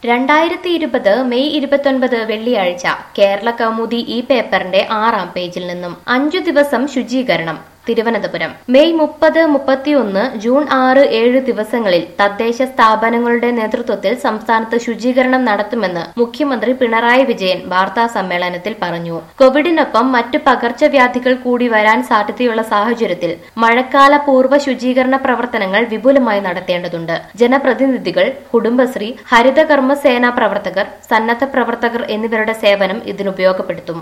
രണ്ടായിരത്തി ഇരുപത് മെയ് ഇരുപത്തൊൻപത് വെള്ളിയാഴ്ച കേരള കൗമുദി ഈ പേപ്പറിന്റെ ആറാം പേജിൽ നിന്നും അഞ്ചു ദിവസം ശുചീകരണം തിരുവനന്തപുരം മെയ് മുപ്പത് മുപ്പത്തിയൊന്ന് ജൂൺ ആറ് ഏഴ് ദിവസങ്ങളിൽ തദ്ദേശ സ്ഥാപനങ്ങളുടെ നേതൃത്വത്തിൽ സംസ്ഥാനത്ത് ശുചീകരണം നടത്തുമെന്ന് മുഖ്യമന്ത്രി പിണറായി വിജയൻ വാർത്താ സമ്മേളനത്തിൽ പറഞ്ഞു കോവിഡിനൊപ്പം മറ്റു പകർച്ചവ്യാധികൾ കൂടി വരാൻ സാധ്യതയുള്ള സാഹചര്യത്തിൽ മഴക്കാല പൂർവ്വ ശുചീകരണ പ്രവർത്തനങ്ങൾ വിപുലമായി നടത്തേണ്ടതുണ്ട് ജനപ്രതിനിധികൾ കുടുംബശ്രീ ഹരിതകർമ്മ സേനാ പ്രവർത്തകർ സന്നദ്ധ പ്രവർത്തകർ എന്നിവരുടെ സേവനം ഇതിനുപയോഗപ്പെടുത്തും